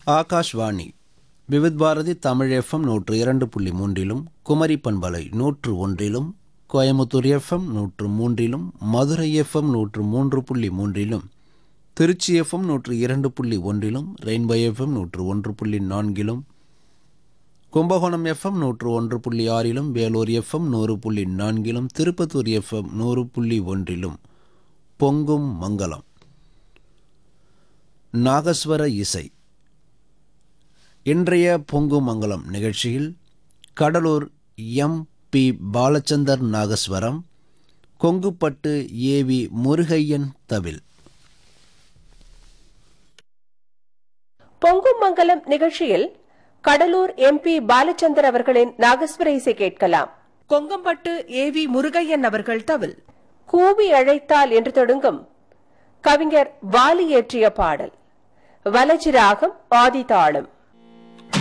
Akashvani Vividh Bharati Tamil FM நூற்று இரண்டு புள்ளி மூன்றிலும் குமரி பண்பலை நூற்று ஒன்றிலும் கோயமுத்தூர் எஃப்எம் நூற்று மூன்றிலும் மதுரை எஃப்எம் நூற்று மூன்று புள்ளி மூன்றிலும் திருச்சி எஃப்எம் நூற்று இரண்டு புள்ளி ஒன்றிலும் ரெயின்போ எஃப்எம் நூற்று ஒன்று புள்ளி நான்கிலும் கும்பகோணம் எஃப்எம் நூற்று ஒன்று புள்ளி ஆறிலும் வேலூர் எஃப்எம் நூறு புள்ளி நான்கிலும் திருப்பத்தூர் எஃப்எம் நூறு புள்ளி ஒன்றிலும் பொங்கும் மங்களம் நாகஸ்வர இசை இன்றைய பொங்கும் மங்களம் நிகழ்ச்சியில் கடலூர் எம் பி பாலச்சந்தர் நாகஸ்வரம் கொங்குப்பட்டு ஏவி முருகையன் தவில் பொங்கும் மங்கலம் நிகழ்ச்சியில் கடலூர் எம்பி பாலச்சந்தர் அவர்களின் நாகஸ்வர இசை கேட்கலாம் கொங்கம்பட்டு ஏவி முருகையன் அவர்கள் தவில் கூவி அழைத்தால் என்று தொடங்கும் கவிஞர் வாலி இயற்றிய பாடல் வலஜி ராகம் ஆதி தாளம்